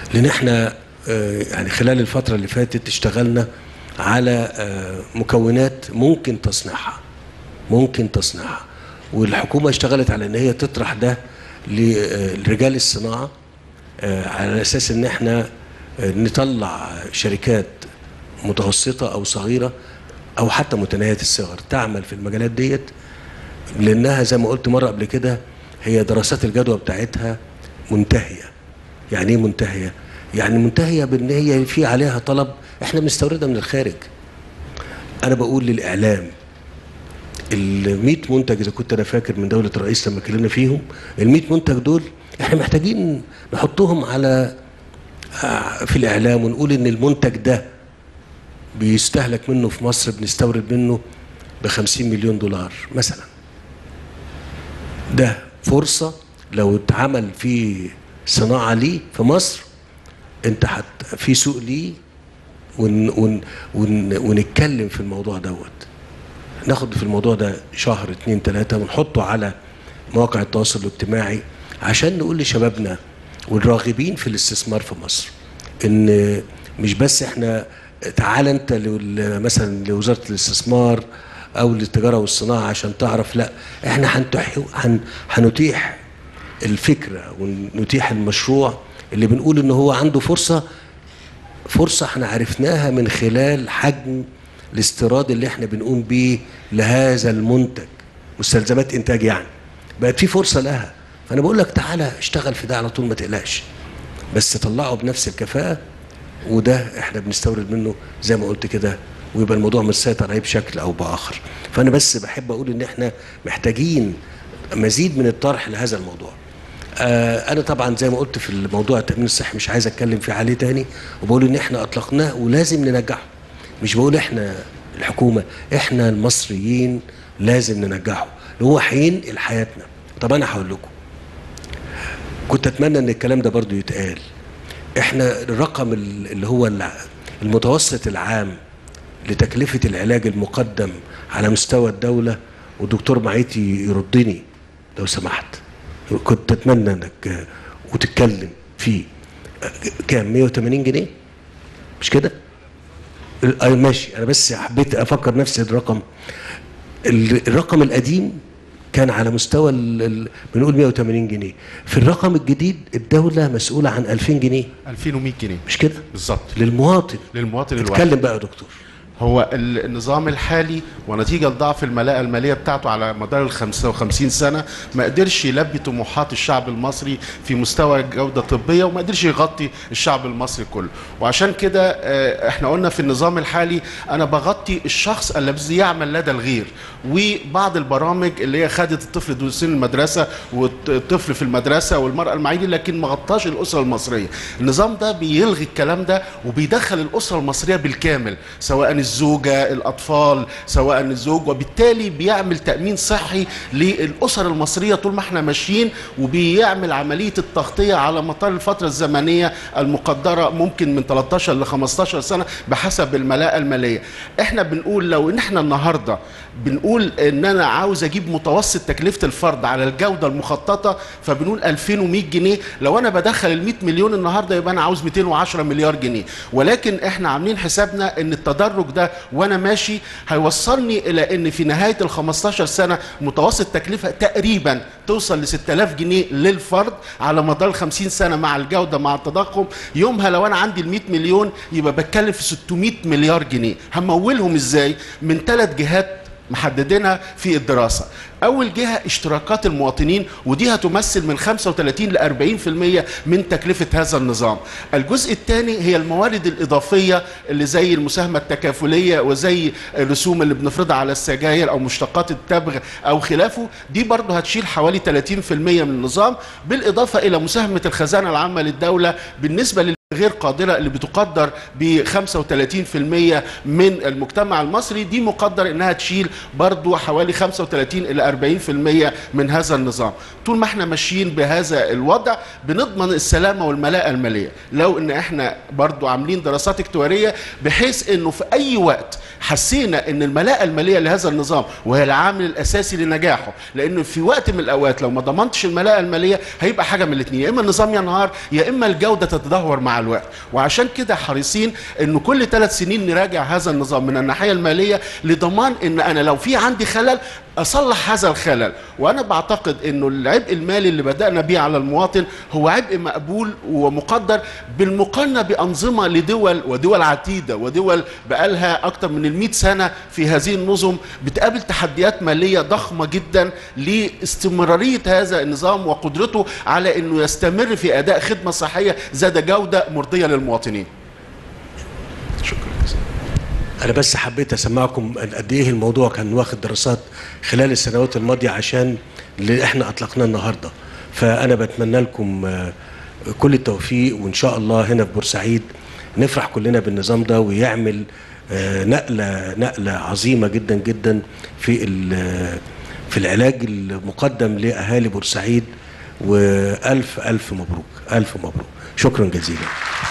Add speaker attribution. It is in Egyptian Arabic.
Speaker 1: لان احنا آه، يعني خلال الفتره اللي فاتت اشتغلنا على آه، مكونات ممكن تصنيعها ممكن تصنيعها والحكومه اشتغلت على ان هي تطرح ده ل- لرجال الصناعه آه، على اساس ان احنا آه، نطلع شركات متوسطه او صغيره او حتى متناهيه الصغر تعمل في المجالات ديت لانها زي ما قلت مره قبل كده هي دراسات الجدوى بتاعتها منتهيه يعني ايه منتهيه يعني منتهيه بان هي في عليها طلب احنا بنستوردها من الخارج انا بقول للاعلام ال 100 منتج اذا كنت انا فاكر من دوله الرئيس لما اتكلمنا فيهم ال 100 منتج دول احنا محتاجين نحطهم على آه، في الاعلام ونقول ان المنتج ده بيستهلك منه في مصر بنستورد منه ب 50 مليون دولار مثلا ده فرصه لو اتعمل في صناعه ليه في مصر انت حت في سوق ليه ون ون ون ونتكلم في الموضوع دوت ناخد في الموضوع ده شهر اتنين تلاتة ونحطه على مواقع التواصل الاجتماعي عشان نقول لشبابنا والراغبين في الاستثمار في مصر ان مش بس احنا تعال انت لل- مثلا لوزارة الاستثمار او للتجارة والصناعة عشان تعرف لا احنا هنتح- هن- هنتيح الفكرة ونتيح المشروع اللي بنقول ان هو عنده فرصة فرصة احنا عرفناها من خلال حجم الاستيراد اللي احنا بنقوم بيه لهذا المنتج مستلزمات انتاج يعني بقت في فرصة لها فانا بقول لك تعالى اشتغل في ده على طول ما تقلقش بس طلعه بنفس الكفاءة وده احنا بنستورد منه زي ما قلت كده ويبقى الموضوع مسيطر عليه بشكل او باخر فانا بس بحب اقول ان احنا محتاجين مزيد من الطرح لهذا الموضوع آه انا طبعا زي ما قلت في الموضوع التامين الصحي مش عايز اتكلم فيه عليه تاني وبقول ان احنا اطلقناه ولازم ننجحه مش بقول احنا الحكومه احنا المصريين لازم ننجحه اللي هو هينقل حياتنا طب انا هقول لكم كنت اتمنى ان الكلام ده برضو يتقال احنا الرقم ال- اللي هو الع- المتوسط العام لتكلفة العلاج المقدم على مستوى الدولة والدكتور معيتي يردني لو سمحت كنت اتمنى انك آه، وتتكلم فيه آه، كام 180 جنيه مش كده آه، ماشي انا بس حبيت افكر نفسي الرقم ال- الرقم القديم كان على مستوى ال- ال- بنقول 180 جنيه في الرقم الجديد الدولة مسؤولة عن 2000 جنيه
Speaker 2: 2100 جنيه
Speaker 1: مش كده
Speaker 2: بالظبط
Speaker 1: للمواطن
Speaker 2: للمواطن الواحد
Speaker 1: اتكلم بقى يا دكتور
Speaker 2: هو ال- النظام الحالي ونتيجة لضعف الملاءة المالية بتاعته على مدار ال 55 سنة ما قدرش يلبي طموحات الشعب المصري في مستوى جودة طبية وما قدرش يغطي الشعب المصري كله وعشان كده آه، احنا قلنا في النظام الحالي انا بغطي الشخص الذي يعمل لدى الغير وبعض البرامج اللي هي خدت الطفل دون سن المدرسة والطفل في المدرسة والمرأة المعيدة لكن ما غطاش الأسرة المصرية النظام ده بيلغي الكلام ده وبيدخل الأسرة المصرية بالكامل سواء الزوجة الأطفال سواء الزوج وبالتالي بيعمل تأمين صحي للأسر المصرية طول ما احنا ماشيين وبيعمل عملية التغطية على مطار الفترة الزمنية المقدرة ممكن من 13 ل 15 سنة بحسب الملاءة المالية احنا بنقول لو ان احنا النهاردة بنقول ان انا عاوز اجيب متوسط تكلفة الفرد على الجودة المخططة فبنقول 2100 جنيه لو انا بدخل ال 100 مليون النهارده يبقى انا عاوز 210 مليار جنيه ولكن احنا عاملين حسابنا ان التدرج ده وانا ماشي هيوصلني الى ان في نهايه ال 15 سنه متوسط تكلفه تقريبا توصل ل 6000 جنيه للفرد على مدار 50 سنه مع الجوده مع التضخم يومها لو انا عندي ال 100 مليون يبقى بتكلم في 600 مليار جنيه همولهم ازاي من ثلاث جهات محددينها في الدراسة أول جهة اشتراكات المواطنين ودي هتمثل من 35 ل 40% من تكلفة هذا النظام الجزء الثاني هي الموارد الإضافية اللي زي المساهمة التكافلية وزي الرسوم اللي بنفرضها على السجاير أو مشتقات التبغ أو خلافه دي برضه هتشيل حوالي 30% من النظام بالإضافة إلى مساهمة الخزانة العامة للدولة بالنسبة لل غير قادرة اللي بتقدر ب 35% من المجتمع المصري دي مقدر انها تشيل برضو حوالي 35 الى 40% من هذا النظام طول ما احنا ماشيين بهذا الوضع بنضمن السلامة والملاءة المالية لو ان احنا برضو عاملين دراسات اكتوارية بحيث انه في اي وقت حسينا ان الملاءة المالية لهذا النظام وهي العامل الاساسي لنجاحه لانه في وقت من الاوقات لو ما ضمنتش الملاءة المالية هيبقى حاجة من الاثنين يا اما النظام ينهار يا اما الجودة تتدهور مع مع الوقت وعشان كده حريصين انه كل ثلاث سنين نراجع هذا النظام من الناحيه الماليه لضمان ان انا لو في عندي خلل اصلح هذا الخلل وانا بعتقد انه العبء المالي اللي بدانا به على المواطن هو عبء مقبول ومقدر بالمقارنه بانظمه لدول ودول عتيده ودول بقالها اكثر من ال سنه في هذه النظم بتقابل تحديات ماليه ضخمه جدا لاستمراريه هذا النظام وقدرته على انه يستمر في اداء خدمه صحيه ذات جوده مرضيه للمواطنين
Speaker 1: شكرا جزيلا انا بس حبيت اسمعكم قد ايه الموضوع كان واخد دراسات خلال السنوات الماضيه عشان اللي احنا اطلقناه النهارده فانا بتمنى لكم آه، كل التوفيق وان شاء الله هنا في بورسعيد نفرح كلنا بالنظام ده ويعمل آه، نقله نقله عظيمه جدا جدا في ال- في العلاج المقدم لاهالي بورسعيد والف الف مبروك الف مبروك شكرا جزيلا